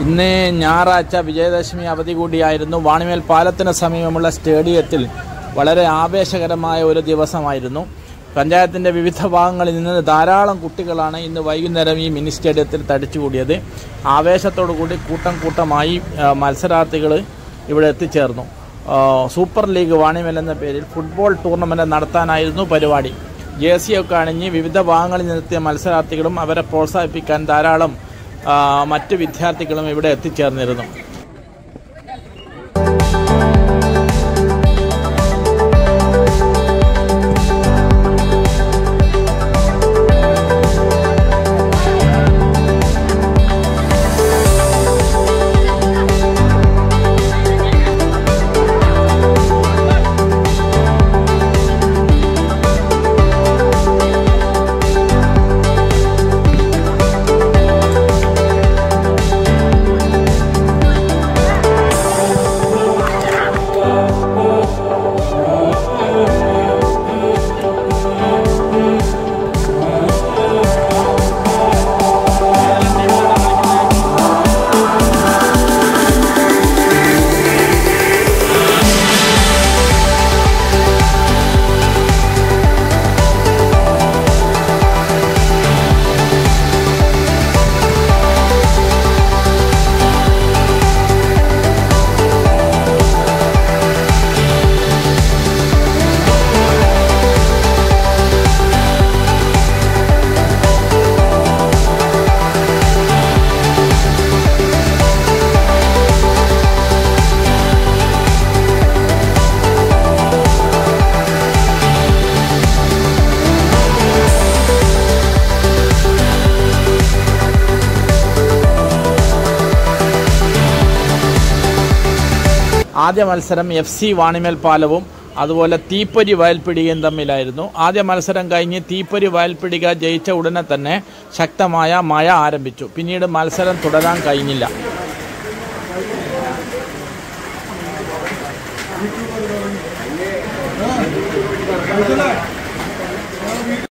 ഇന്ന് ഞായറാഴ്ച വിജയദശമി അവധി കൂടിയായിരുന്നു വാണിമേൽ പാലത്തിന് സമീപമുള്ള സ്റ്റേഡിയത്തിൽ വളരെ ആവേശകരമായ ഒരു ദിവസമായിരുന്നു പഞ്ചായത്തിൻ്റെ വിവിധ ഭാഗങ്ങളിൽ നിന്ന് ധാരാളം കുട്ടികളാണ് ഇന്ന് വൈകുന്നേരം ഈ മിനി സ്റ്റേഡിയത്തിൽ തടിച്ചുകൂടിയത് ആവേശത്തോടു കൂടി കൂട്ടം കൂട്ടമായി മത്സരാർത്ഥികൾ ഇവിടെ എത്തിച്ചേർന്നു ആ, സൂപ്പർ ലീഗ് വാണിമേൽ എന്ന പേരിൽ ഫുട്ബോൾ ടൂർണമെൻറ്റ് നടത്താനായിരുന്നു പരിപാടി ജേഴ്സി ഒക്കെ അണിഞ്ഞ് വിവിധ ഭാഗങ്ങളിൽ നിന്നെത്തിയ മത്സരാർത്ഥികളും അവരെ പ്രോത്സാഹിപ്പിക്കാൻ ധാരാളം ആ, മറ്റ് വിദ്യാർത്ഥികളും ഇവിടെ എത്തിച്ചേർന്നിരുന്നു ആദ്യ മത്സരം എഫ് സി വാണിമേൽ പാലവും അതുപോലെ തീപ്പൊരി വയൽപ്പിടികയും തമ്മിലായിരുന്നു ആദ്യ മത്സരം കഴിഞ്ഞ് തീപ്പൊരി വയൽപ്പിടിക ജയിച്ച ഉടനെ തന്നെ ശക്തമായ മഴ ആരംഭിച്ചു പിന്നീട് മത്സരം തുടരാൻ കഴിഞ്ഞില്ല Thank